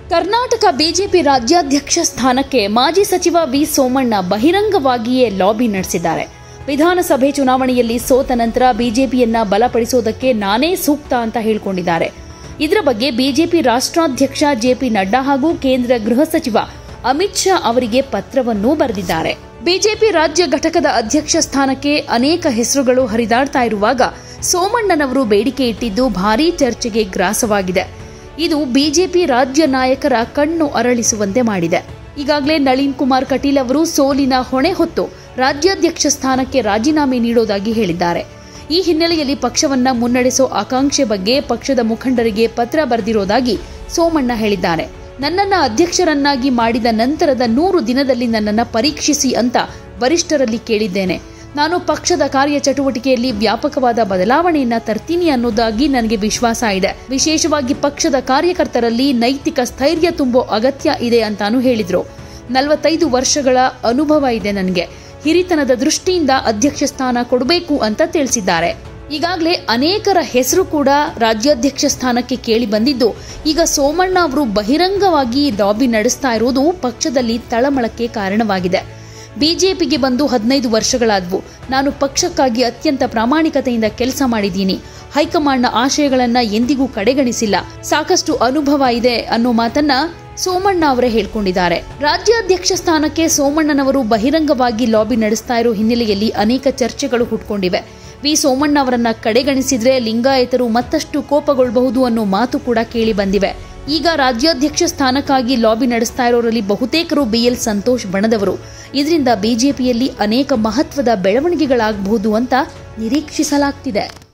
Karnataka BJP ರಾಜ್ಯಾಧ್ಯಕ್ಷ ಸ್ಥಾನಕ್ಕೆ ಮಾಜಿ ಸಚಿವ ವಿ ಸೋಮಣ್ಣ ಬಹಿರಂಗವಾಗಿಯೇ ಲಾಬಿ ನಡೆಸಿದ್ದಾರೆ ವಿಧಾನಸಭೆ ಚುನಾವಣೆಯಲ್ಲಿ ಸೋತ ನಂತರ ಬಿಜೆಪಿಯನ್ನ ಬಲಪಡಿಸೋದಕ್ಕೆ ನಾನೇ ಸೂಕ್ತ ಅಂತ ಹೇಳಿಕೊಂಡಿದ್ದಾರೆ ಇದರ ಬಗ್ಗೆ ಬಿಜೆಪಿ ರಾಷ್ಟ್ರಾಧ್ಯಕ್ಷ ಜೆಪಿ ನಡ್ಡಾ ಹಾಗೂ ಕೇಂದ್ರ ಗೃಹ ಸಚಿವ ಅಮಿತ್ ಶಾ ಅವರಿಗೆ ಪತ್ರವನ್ನೂ ಬರೆದಿದ್ದಾರೆ ಬಿಜೆಪಿ ರಾಜ್ಯ ಘಟಕದ ಅಧ್ಯಕ್ಷ ಸ್ಥಾನಕ್ಕೆ ಅನೇಕ ಹೆಸರುಗಳು ಹರಿದಾಡ್ತಾ ಇರುವಾಗ ಸೋಮಣ್ಣನವರು ಬೇಡಿಕೆ ಇಟ್ಟಿದ್ದು ಭಾರೀ ಚರ್ಚೆಗೆ ಗ್ರಾಸವಾಗಿದೆ ಇದು ಬಿಜೆಪಿ ರಾಜ್ಯ ನಾಯಕರ ಕಣ್ಣು ಅರಳಿಸುವಂತೆ ಮಾಡಿದೆ ಈಗಾಗಲೇ ನಳಿನ್ ಕುಮಾರ್ ಕಟೀಲ್ ಅವರು ಸೋಲಿನ ಹೊಣೆ ಹೊತ್ತು ರಾಜ್ಯಾಧ್ಯಕ್ಷ ಸ್ಥಾನಕ್ಕೆ ರಾಜೀನಾಮೆ ನೀಡೋದಾಗಿ ಹೇಳಿದ್ದಾರೆ ಈ ಹಿನ್ನೆಲೆಯಲ್ಲಿ ಪಕ್ಷವನ್ನ ಮುನ್ನಡೆಸೋ ಆಕಾಂಕ್ಷೆ ಬಗ್ಗೆ ಪಕ್ಷದ ಮುಖಂಡರಿಗೆ ಪತ್ರ ಬರೆದಿರೋದಾಗಿ ಸೋಮಣ್ಣ ಹೇಳಿದ್ದಾರೆ ನನ್ನನ್ನ ಅಧ್ಯಕ್ಷರನ್ನಾಗಿ ಮಾಡಿದ ನಂತರದ ನೂರು ದಿನದಲ್ಲಿ ನನ್ನನ್ನ ಪರೀಕ್ಷಿಸಿ ಅಂತ ವರಿಷ್ಠರಲ್ಲಿ ಕೇಳಿದ್ದೇನೆ ನಾನು ಪಕ್ಷದ ಕಾರ್ಯಚಟುವಟಿಕೆಯಲ್ಲಿ ವ್ಯಾಪಕವಾದ ಬದಲಾವಣೆಯನ್ನ ತರ್ತೀನಿ ಅನ್ನೋದಾಗಿ ನನಗೆ ವಿಶ್ವಾಸ ಇದೆ ವಿಶೇಷವಾಗಿ ಪಕ್ಷದ ಕಾರ್ಯಕರ್ತರಲ್ಲಿ ನೈತಿಕ ಸ್ಥೈರ್ಯ ತುಂಬೋ ಅಗತ್ಯ ಇದೆ ಅಂತಾನು ಹೇಳಿದ್ರು ನಲವತ್ತೈದು ವರ್ಷಗಳ ಅನುಭವ ಇದೆ ನನಗೆ ಹಿರಿತನದ ದೃಷ್ಟಿಯಿಂದ ಅಧ್ಯಕ್ಷ ಸ್ಥಾನ ಕೊಡಬೇಕು ಅಂತ ತಿಳಿಸಿದ್ದಾರೆ ಈಗಾಗಲೇ ಅನೇಕರ ಹೆಸರು ಕೂಡ ರಾಜ್ಯಾಧ್ಯಕ್ಷ ಸ್ಥಾನಕ್ಕೆ ಕೇಳಿ ಬಂದಿದ್ದು ಈಗ ಸೋಮಣ್ಣ ಅವರು ಬಹಿರಂಗವಾಗಿ ಲಾಬಿ ನಡೆಸ್ತಾ ಇರುವುದು ಪಕ್ಷದಲ್ಲಿ ತಳಮಳಕ್ಕೆ ಕಾರಣವಾಗಿದೆ ಬಿಜೆಪಿಗೆ ಬಂದು ಹದಿನೈದು ವರ್ಷಗಳಾದವು ನಾನು ಪಕ್ಷಕ್ಕಾಗಿ ಅತ್ಯಂತ ಪ್ರಾಮಾಣಿಕತೆಯಿಂದ ಕೆಲಸ ಮಾಡಿದ್ದೀನಿ ಹೈಕಮಾಂಡ್ನ ಆಶಯಗಳನ್ನ ಎಂದಿಗೂ ಕಡೆಗಣಿಸಿಲ್ಲ ಸಾಕಷ್ಟು ಅನುಭವ ಇದೆ ಅನ್ನೋ ಮಾತನ್ನ ಸೋಮಣ್ಣ ಅವರೇ ಹೇಳ್ಕೊಂಡಿದ್ದಾರೆ ರಾಜ್ಯಾಧ್ಯಕ್ಷ ಸ್ಥಾನಕ್ಕೆ ಸೋಮಣ್ಣನವರು ಬಹಿರಂಗವಾಗಿ ಲಾಬಿ ನಡೆಸ್ತಾ ಇರೋ ಹಿನ್ನೆಲೆಯಲ್ಲಿ ಅನೇಕ ಚರ್ಚೆಗಳು ಹುಟ್ಕೊಂಡಿವೆ ವಿ ಸೋಮಣ್ಣ ಅವರನ್ನ ಕಡೆಗಣಿಸಿದ್ರೆ ಲಿಂಗಾಯತರು ಮತ್ತಷ್ಟು ಕೋಪಗೊಳ್ಳಬಹುದು ಅನ್ನೋ ಮಾತು ಕೂಡ ಕೇಳಿ ಬಂದಿವೆ ಈಗ ರಾಜ್ಯಾಧ್ಯಕ್ಷ ಸ್ಥಾನಕ್ಕಾಗಿ ಲಾಬಿ ನಡೆಸ್ತಾ ಇರೋರಲ್ಲಿ ಬಹುತೇಕರು ಬಿಎಲ್ ಸಂತೋಷ್ ಬಣದವರು ಇದರಿಂದ ಬಿಜೆಪಿಯಲ್ಲಿ ಅನೇಕ ಮಹತ್ವದ ಬೆಳವಣಿಗೆಗಳಾಗಬಹುದು ಅಂತ ನಿರೀಕ್ಷಿಸಲಾಗ್ತಿದೆ